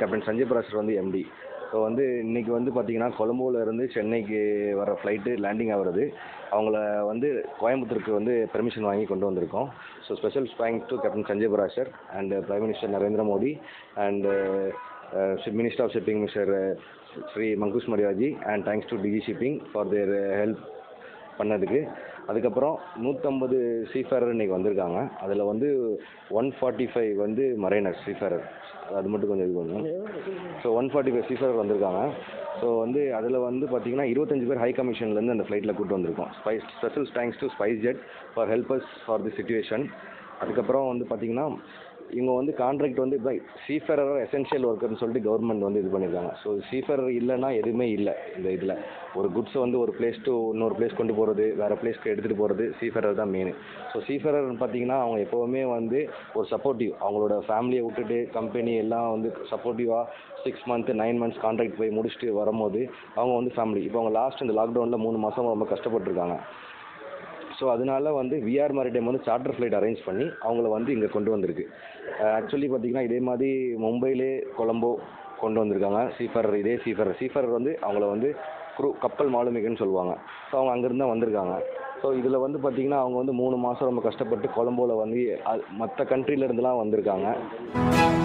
captain Sanjay Parashar வந்து empty so வந்து இன்னைக்கு வந்து பார்த்தீங்கன்னா கொலம்போல இருந்து சென்னைக்கு வர ஃப்ளைட்டு லேண்டிங் ஆகுறது அவங்கள வந்து கோயம்புத்தூருக்கு வந்து பெர்மிஷன் வாங்கி கொண்டு வந்திருக்கோம் so special thanks to captain Sanjay Parashar and prime minister Narendra Modi and minister of shipping mister Shri மங்குஷ் மரியாஜி and thanks to DG shipping for their help பண்ணதுக்கு அதுக்கப்புறம் நூற்றம்பது சீஃபேரர் இன்னைக்கு வந்திருக்காங்க அதில் வந்து ஒன் ஃபார்ட்டி ஃபைவ் வந்து மரைனர் சீஃபேரர் அது மட்டும் கொஞ்சம் இது பண்ணுங்க so one forty five seafarer வந்திருக்காங்க ஸோ வந்து அதில் வந்து பார்த்தீங்கன்னா இருபத்தஞ்சு பேர் ஹை கமிஷன்லேருந்து அந்த ஃப்ளைட்டில் கூட்டு வந்திருக்கோம் spice special thanks to SpiceJet for helpers for the situation அதுக்கப்புறம் வந்து பார்த்தீங்கன்னா இவங்க வந்து கான்ட்ராக்ட் வந்து இப்போ சீஃபேரர் எசென்ஷியல் ஒர்க்கர்னு சொல்லிட்டு கவர்மெண்ட் வந்து இது பண்ணியிருக்காங்க ஸோ சீஃபேரர் இல்லைன்னா எதுவுமே இல்லை இந்த இதில் ஒரு குட்ஸை வந்து ஒரு பிளேஸ் டு இன்னொரு பிளேஸ் கொண்டு போகிறது வேறு பிளேஸ்க்கு எடுத்துகிட்டு போகிறது சீஃபேரர் தான் மெயின் ஸோ சீஃபேரர் பார்த்தீங்கன்னா அவங்க எப்போவுமே வந்து ஒரு சப்போர்ட்டிவ் அவங்களோட ஃபேமிலியை விட்டுட்டு கம்பெனி எல்லாம் வந்து சப்போர்ட்டிவாக six month nine months contract போய் முடிச்சுட்டு வரும்போது அவங்க வந்து ஃபேமிலி இப்போ அவங்க லாஸ்ட் இந்த லாக்டவுனில் மூணு மாதம் ரொம்ப கஷ்டப்பட்டுருக்காங்க ஸோ அதனால வந்து விஆர் மேரிடைம் வந்து சார்ட்டர் ஃப்ளைட் அரேஞ்ச் பண்ணி அவங்கள வந்து இங்கே கொண்டு வந்திருக்கு ஆக்சுவலி பார்த்தீங்கன்னா இதே மாதிரி மும்பையிலே கொலம்போ கொண்டு வந்திருக்காங்க சீஃபரர் இதே சீஃபரர் சீஃபரர் வந்து அவங்கள வந்து குரூ கப்பல் மாலுமிகன்னு சொல்லுவாங்க ஸோ அவங்க அங்கேருந்து தான் வந்திருக்காங்க ஸோ இதில் வந்து பார்த்தீங்கன்னா அவங்க வந்து மூணு மாதம் ரொம்ப கஷ்டப்பட்டு கொலம்போவில் வந்து மற்ற கண்ட்ரிலேருந்துலாம் வந்திருக்காங்க